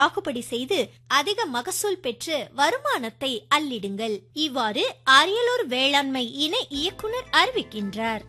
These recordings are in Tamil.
சாகுபடி செய்து அதிக மகசூல் பெற்று வருமானத்தை அள்ளிடுங்கள் இவ்வாறு அரியலூர் வேளாண்மை இணை இயக்குனர் அறிவிக்கின்றார்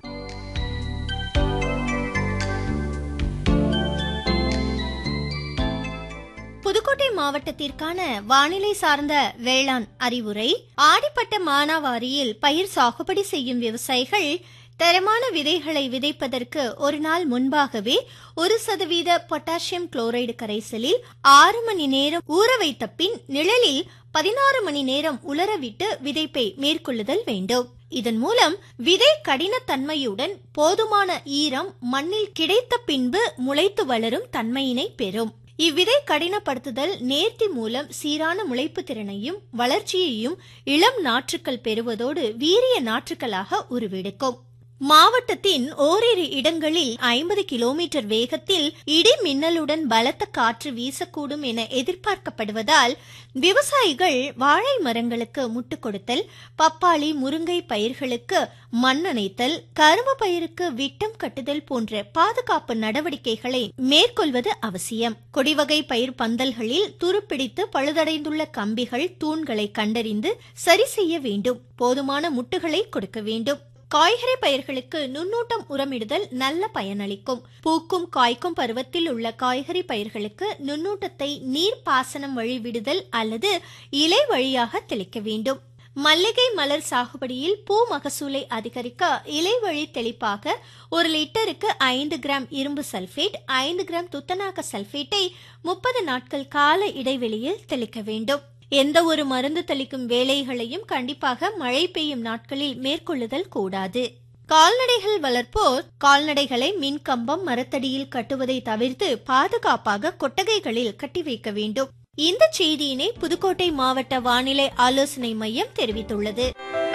புதுக்கோட்டை மாவட்டத்திற்கான வானிலை சார்ந்த வேளாண் அறிவுரை ஆடிப்பட்ட மானாவாரியில் பயிர் சாகுபடி செய்யும் விவசாயிகள் தரமான விதைகளை விதைப்பதற்கு ஒரு நாள் முன்பாகவே ஒரு சதவீத பொட்டாசியம் குளோரைடு கரைசலில் ஆறு மணி நேரம் ஊற வைத்த பின் நிழலில் பதினாறு மணி நேரம் உலரவிட்டு விதைப்பை மேற்கொள்ளுதல் வேண்டும் இதன் மூலம் விதை கடினத்தன்மையுடன் போதுமான ஈரம் மண்ணில் கிடைத்த பின்பு முளைத்து வளரும் தன்மையினை பெறும் இவ்விதை கடினப்படுத்துதல் நேர்த்தி மூலம் சீரான முளைப்பு திறனையும் வளர்ச்சியையும் இளம் நாற்றுக்கள் பெறுவதோடு வீரிய நாற்றுக்களாக உருவெடுக்கும் மாவட்டத்தின் ஓரிரு இடங்களில் ஐம்பது கிலோமீட்டர் வேகத்தில் இடி மின்னலுடன் பலத்த காற்று வீசக்கூடும் என எதிர்பார்க்கப்படுவதால் விவசாயிகள் வாழை மரங்களுக்கு முட்டு கொடுத்தல் பப்பாளி முருங்கை பயிர்களுக்கு மண்ணணைத்தல் கரும்பு பயிருக்கு விட்டம் கட்டுதல் போன்ற பாதுகாப்பு நடவடிக்கைகளை மேற்கொள்வது அவசியம் கொடிவகை பயிர் பந்தல்களில் துருப்பிடித்து பழுதடைந்துள்ள கம்பிகள் தூண்களை கண்டறிந்து சரி செய்ய வேண்டும் போதுமான முட்டுகளை கொடுக்க வேண்டும் காய்கறி பயிர்களுக்கு நுண்ணூட்டம் உரமிடுதல் நல்ல பயனளிக்கும் பூக்கும் காய்க்கும் பருவத்தில் உள்ள காய்கறி பயிர்களுக்கு நுண்ணூட்டத்தை நீர் பாசனம் வழி விடுதல் அல்லது இலை வழியாக தெளிக்க வேண்டும் மல்லிகை மலர் சாகுபடியில் பூ மகசூலை அதிகரிக்க இலை வழி தெளிப்பாக ஒரு லிட்டருக்கு ஐந்து கிராம் இரும்பு சல்பேட் ஐந்து கிராம் துத்தநாக சல்பேட்டை முப்பது நாட்கள் கால இடைவெளியில் தெளிக்க வேண்டும் எந்த ஒரு மருந்து தெளிக்கும் வேலைகளையும் கண்டிப்பாக மழை பெய்யும் நாட்களில் மேற்கொள்ளுதல் கூடாது கால்நடைகள் வளர்ப்போர் கால்நடைகளை மின்கம்பம் மரத்தடியில் கட்டுவதை தவிர்த்து பாதுகாப்பாக கொட்டகைகளில் கட்டி வைக்க வேண்டும் இந்த செய்தியினை புதுக்கோட்டை மாவட்ட வானிலை ஆலோசனை மையம் தெரிவித்துள்ளது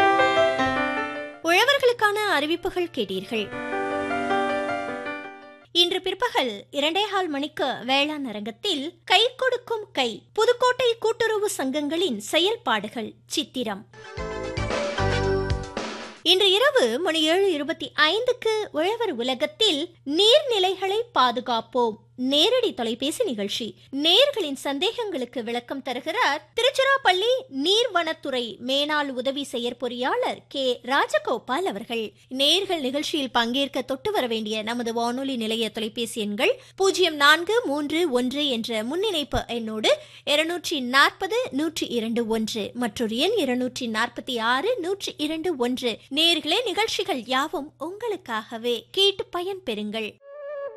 உழவர்களுக்கான அறிவிப்புகள் கேட்டீர்கள் இன்று பிற்பகல் இரண்டேகால் மணிக்கு வேளாண் அரங்கத்தில் கை கொடுக்கும் கை புதுக்கோட்டை கூட்டுறவு சங்கங்களின் செயல்பாடுகள் சித்திரம் இன்று இரவு மணி ஏழு இருபத்தி ஐந்துக்கு உழவர் உலகத்தில் நீர்நிலைகளை பாதுகாப்போம் நேரடி தொலைபேசி நிகழ்ச்சி நேர்களின் சந்தேகங்களுக்கு விளக்கம் தருகிறார் திருச்சிராப்பள்ளி நீர்வனத்துறை மேனாள் உதவி செயற்பொறியாளர் கே ராஜகோபால் அவர்கள் நேர்கள் நிகழ்ச்சியில் பங்கேற்க தொட்டு வர வேண்டிய நமது வானொலி நிலைய தொலைபேசி எண்கள் பூஜ்ஜியம் நான்கு மூன்று ஒன்று என்ற முன்னிணைப்பு எண்ணோடு இருநூற்றி நாற்பது நூற்றி இரண்டு ஒன்று மற்றொரு எண் இருநூற்றி நாற்பத்தி ஆறு நூற்றி இரண்டு ஒன்று நேர்களே நிகழ்ச்சிகள் யாவும் உங்களுக்காகவே கேட்டு பயன் பெறுங்கள்